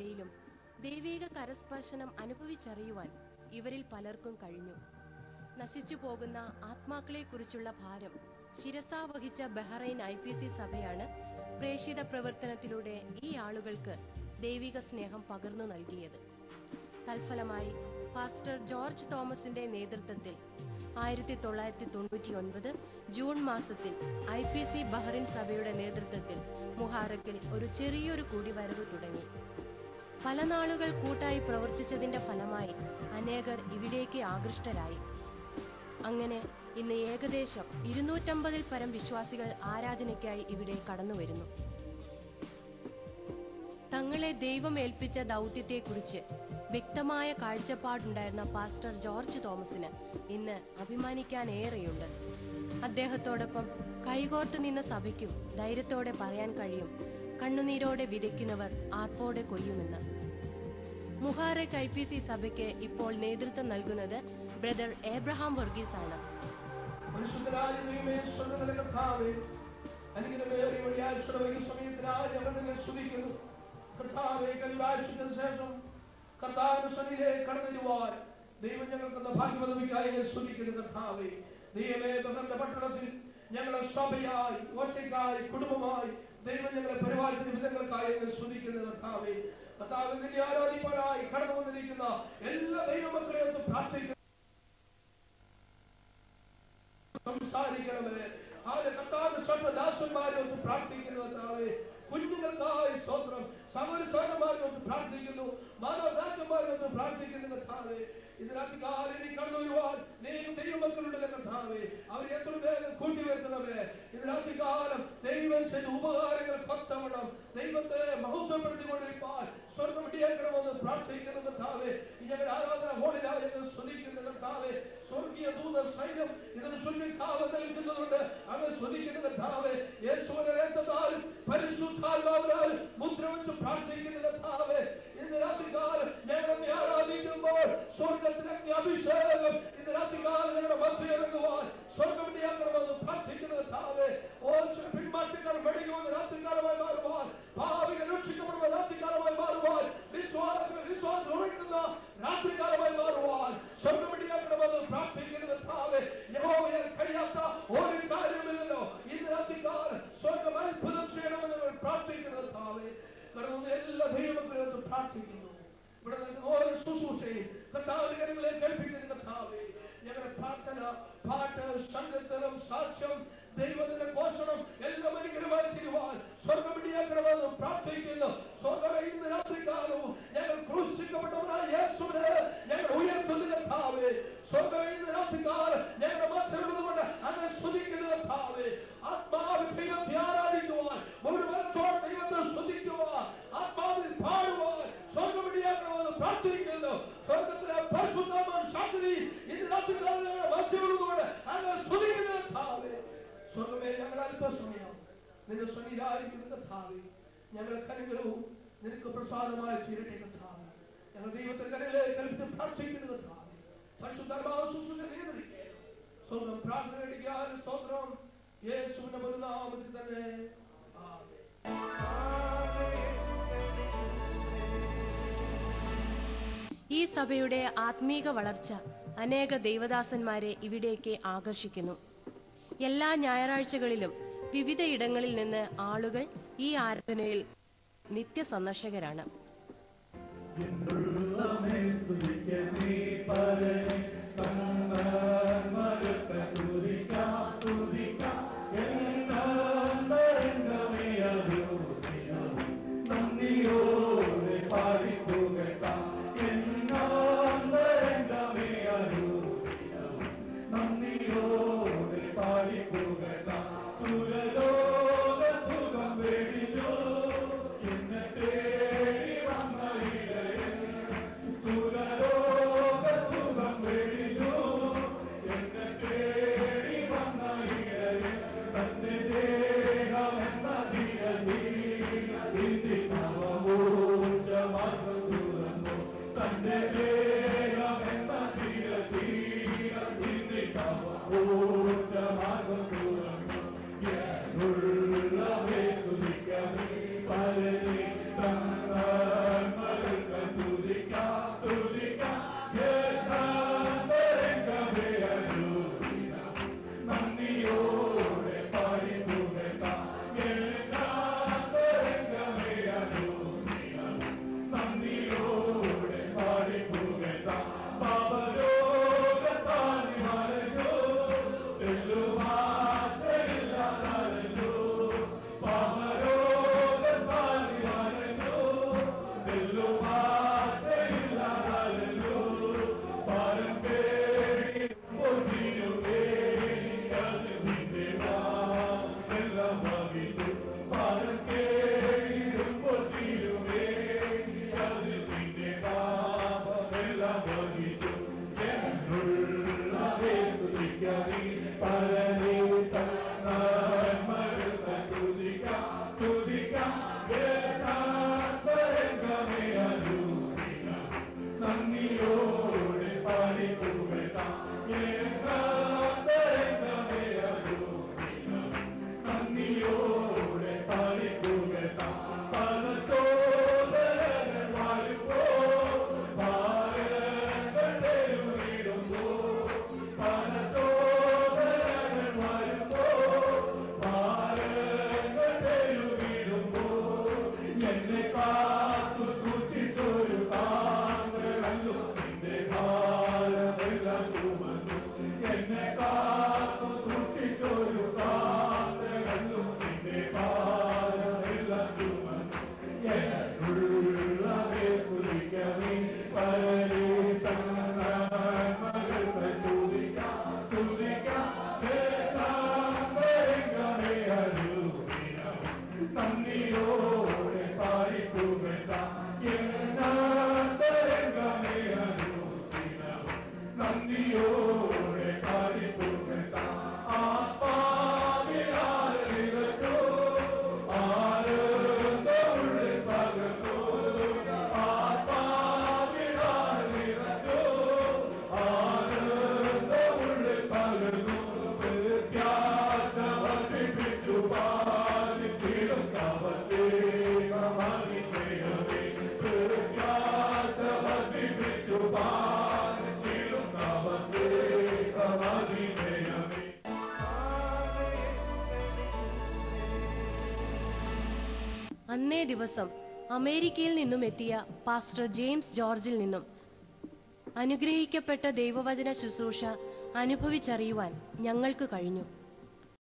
യിലും ദൈവീക കരസ്പർശനം അനുഭവിച്ചറിയുവാൻ ഇവരിൽ പലർക്കും കഴിഞ്ഞു നശിച്ചു പോകുന്ന ആത്മാക്കളെക്കുറിച്ചുള്ള ഭാരം ശിരസാ വഹിച്ച ബഹ്റൈൻ ഐ പി സി സഭയാണ് പ്രേഷിത പ്രവർത്തനത്തിലൂടെ ഈ ആളുകൾക്ക് ദൈവിക സ്നേഹം പകർന്നു നൽകിയത് തൽഫലമായി പാസ്റ്റർ ജോർജ് തോമസിന്റെ നേതൃത്വത്തിൽ ആയിരത്തി തൊള്ളായിരത്തി തൊണ്ണൂറ്റി ഒൻപത് ജൂൺ മാസത്തിൽ ഐ പി സി ബഹ്റിൻ സഭയുടെ നേതൃത്വത്തിൽ മുഹാറക്കിൽ ഒരു ചെറിയൊരു കൂടിവരവ് തുടങ്ങി പല നാളുകൾ കൂട്ടായി പ്രവർത്തിച്ചതിന്റെ ഫലമായി അനേകർ ഇവിടേക്ക് ആകൃഷ്ടരായി അങ്ങനെ ഇന്ന് ഏകദേശം ഇരുന്നൂറ്റമ്പതിൽ പരം വിശ്വാസികൾ ആരാധനയ്ക്കായി ഇവിടെ കടന്നുവരുന്നു തങ്ങളെ ദൈവം ഏൽപ്പിച്ച ദൗത്യത്തെക്കുറിച്ച് വ്യക്തമായ കാഴ്ചപ്പാടുണ്ടായിരുന്ന പാസ്റ്റർ ജോർജ് തോമസിന് ഇന്ന് അഭിമാനിക്കാൻ ഏറെയുണ്ട് അദ്ദേഹത്തോടൊപ്പം കൈകോർത്ത് നിന്ന സഭയ്ക്കും ധൈര്യത്തോടെ പറയാൻ കഴിയും കണ്ണുനീരോടെ വിതയ്ക്കുന്നവർ ആർപ്പോടെ കൊയ്യുമെന്ന് മുഹാറെക് ഐ പി സി സഭയ്ക്ക് ഇപ്പോൾ നേതൃത്വം നൽകുന്നത് ബ്രദർ ഏബ്രഹാം വർഗീസ് ആണ് പരിശുദ്ധരായ ദൈവമേ, സ്വർഗ്ഗത്തിലെ കർത്താവേ, അനുഗ്രഹമേറിയ വെള്ളിയാഴ്ചയുടെ ഈ സമയത്തിനായി ഞങ്ങൾ നിന്നെ സ്തുതിക്കുന്നു. കർത്താവേ, കഴിഞ്ഞാഴ്ചയ്ക്ക് ശേഷം കർത്താവിന്റെ സന്നിധിയിലേക്ക് കടന്നുവരുവാൻ ദൈവം ഞങ്ങൾക്ക് തന്ന ഭാഗ്യപദവിക്കായി ഞാൻ സ്തുതിക്കുന്നു കർത്താവേ ദൈവമേ തങ്ങളുടെ പട്ടണത്തിൽ ഞങ്ങളെ സഭയായി ഒറ്റയ്ക്കായി കുടുംബമായി ദൈവം ഞങ്ങളെ പരിപാലിച്ച വിധങ്ങൾക്കായി ഞാൻ സ്തുതിക്കുന്നു കർത്താവേ കർത്താവ് നിന്നെ ആരാധിപ്പാനായി കടന്നു വന്നിരിക്കുന്ന എല്ലാ ദൈവമക്കളെയും ഒന്ന് പ്രാർത്ഥിക്കുന്നു സംസാരിക്കണമേ ആരെ കർത്താവ് സ്വർണ്ണദാസന്മാരെ ഒന്ന് പ്രാർത്ഥിക്കുന്നു കർത്താവേ കുഞ്ഞുങ്ങൾക്കായി സ്തോത്രം സഹോദര സ്വർണ്ണമാരെ ഒന്ന് പ്രാർത്ഥിക്കുന്നു മാതാപിതാക്കന്മാരെ ഒന്ന് പ്രാർത്ഥിക്കുന്നു കർത്താവേ ഇതിനകത്ത് കാലിനി കടന്നു വരുവാൻ നീ ദൈവമക്കളുടെ കർത്താവേ അവർ എത്ര വേഗം കൂട്ടി വരുത്തണമേ ഇതിനകത്ത് കാലം ദൈവം ചെയ്ത ഉപകാരങ്ങൾ പത്തവണ്ണം ദൈവത്തെ മഹത്വപ്പെടുത്തിക്കൊണ്ടിരിക്കാൻ സ്വർണ്ണം ഇടിയേക്കണമെന്ന് പ്രാർത്ഥിക്കുന്നു കർത്താവേ ഈ ഞങ്ങളുടെ ആരാധന ഹോളിലായി ഞങ്ങൾ സ്തുതിക്കുന്നു കർത്താവേ സ്വർഗീയ ദൂത സൈന്യം ഇതിന് ചുറ്റിക്കാവൽ നൽകുന്നതുകൊണ്ട് അങ്ങ് സ്തുതിക്കുന്ന കർത്താവേ യേശുവിനെ രക്തത്താലും പരിശുദ്ധാത്മാവിനാൽ മുദ്ര വെച്ച് പ്രാർത്ഥിക്കുന്ന കർത്താവേ ഇന്ന് രാത്രികാലം ഞങ്ങൾ അങ്ങേ ആരാധിക്കുമ്പോൾ സ്വർഗത്തിലേക്ക് അഭിഷേകം ഇന്ന് രാത്രികാലം ഞങ്ങളുടെ മധ്യ ഇറങ്ങുവാൻ സ്വർഗം ഇടിയാക്കണമെന്ന് പ്രാർത്ഥിക്കുന്ന കർത്താവേ ഓ ചില പിന്മാറ്റക്കാർ മെടിക്കുമെന്ന് രാത്രികാലമായി മാറുവാൻ ഭാവികൾ രക്ഷിക്കപ്പെടുന്ന രാത്രികാലമായി മാറുവാൻ വിശ്വാസങ്ങൾ വിശ്വാസം ഉറക്കുന്ന രാത്രികാലമായി മാറുവാൻ സ്വർഗം ഇടിയാക്കണമെന്ന് പ്രാർത്ഥിക്കുന്ന കർത്താവേ യഹോവയാൽ കഴിയാത്ത ഒരു കാര്യമില്ലല്ലോ ഇന്ന് രാത്രികാലം സ്വർഗം അത്ഭുതം ചെയ്യണമെന്ന് ഞങ്ങൾ പ്രാർത്ഥിക്കുന്ന കർത്താവേ കടന്നു എല്ലാ ദൈവമക്കളും പ്രാർത്ഥിക്കുന്നു ഇവിടെ നിൽക്കുന്ന ഓരോ ശുശ്രൂഷയും കർത്താവിന്റെ കരങ്ങളെ കേൾപ്പിക്കുന്ന കർത്താവേ ഞങ്ങളുടെ പ്രാർത്ഥന പാട്ട് സങ്കീർത്തനം സാക്ഷ്യം ദൈവത്തിന്റെ പോഷണം എല്ലാം അനുഗ്രഹമായി ചെയ്യുവാൻ സ്വർഗമിടിയാക്കണമെന്ന് പ്രാർത്ഥിക്കുന്നു സ്വർഗം ഇന്ന് രാത്രികാലവും ഞങ്ങൾ ക്രൂശിക്കപ്പെട്ടവനായ യേശുവിനെ ഞങ്ങൾ ഉയർത്തുന്ന കർത്താവേ സ്വർഗം ഇന്ന് രാത്രികാലം ഞങ്ങളുടെ മറ്റുള്ളതുകൊണ്ട് അങ്ങ് സ്തുതിക്കുന്ന കർത്താവേ ആത്മാവിൽ ദൈവത്തെ ആരാധിക്കുവാൻ മുഴുവനത്തോടെ ദൈവത്തെ സ്തുതിക്കുവാൻ ആത്മാവിൽ പാടുവാൻ സ്വർഗമിടിയാക്കണമെന്ന് പ്രാർത്ഥിക്കുന്നു സ്വർഗത്തിലെ പരിശുദ്ധമായ ശക്തി ഇന്ന് രാത്രികാലം ഞങ്ങളുടെ മറ്റുള്ളതുകൊണ്ട് അങ്ങ് സ്തുതിക്കുന്ന കർത്താവേ സ്വർഗമേ ഞങ്ങൾ അല്പസമയം നിന്റെ സ്വനിരായിരിക്കുന്ന കർത്താവേ ഞങ്ങൾക്ക് അനുഗ്രഹവും നിനക്ക് പ്രസാദമായി തീരട്ടെ കർത്താവേ ഞങ്ങൾ ദൈവത്തെ കരങ്ങളെ കൽപ്പിച്ച് പ്രാർത്ഥിക്കുന്ന കർത്താവേ പരിശുദ്ധമായ ശുശ്രൂഷ നിയന്ത്രിക്കുക സ്വർഗം പ്രാർത്ഥന എടുക്കാൻ സ്തോത്രം യേശുവിന്റെ നാമത്തിൽ തന്നെ ആമേൻ. ഈ സഭയുടെ ആത്മീക വളർച്ച അനേക ദൈവദാസന്മാരെ ഇവിടേക്ക് ആകർഷിക്കുന്നു എല്ലാ ഞായറാഴ്ചകളിലും വിവിധ ഇടങ്ങളിൽ നിന്ന് ആളുകൾ ഈ ആരാധനയിൽ നിത്യസന്ദർശകരാണ് സുഖം വേടിയോ എന്നെ തേടി വന്ന ഇടയൻ അന്നേ ദിവസം അമേരിക്കയിൽ നിന്നും എത്തിയ പാസ്റ്റർ ജെയിംസ് ജോർജിൽ നിന്നും അനുഗ്രഹിക്കപ്പെട്ട ദൈവവചന ശുശ്രൂഷ അനുഭവിച്ചറിയുവാൻ ഞങ്ങൾക്ക് കഴിഞ്ഞു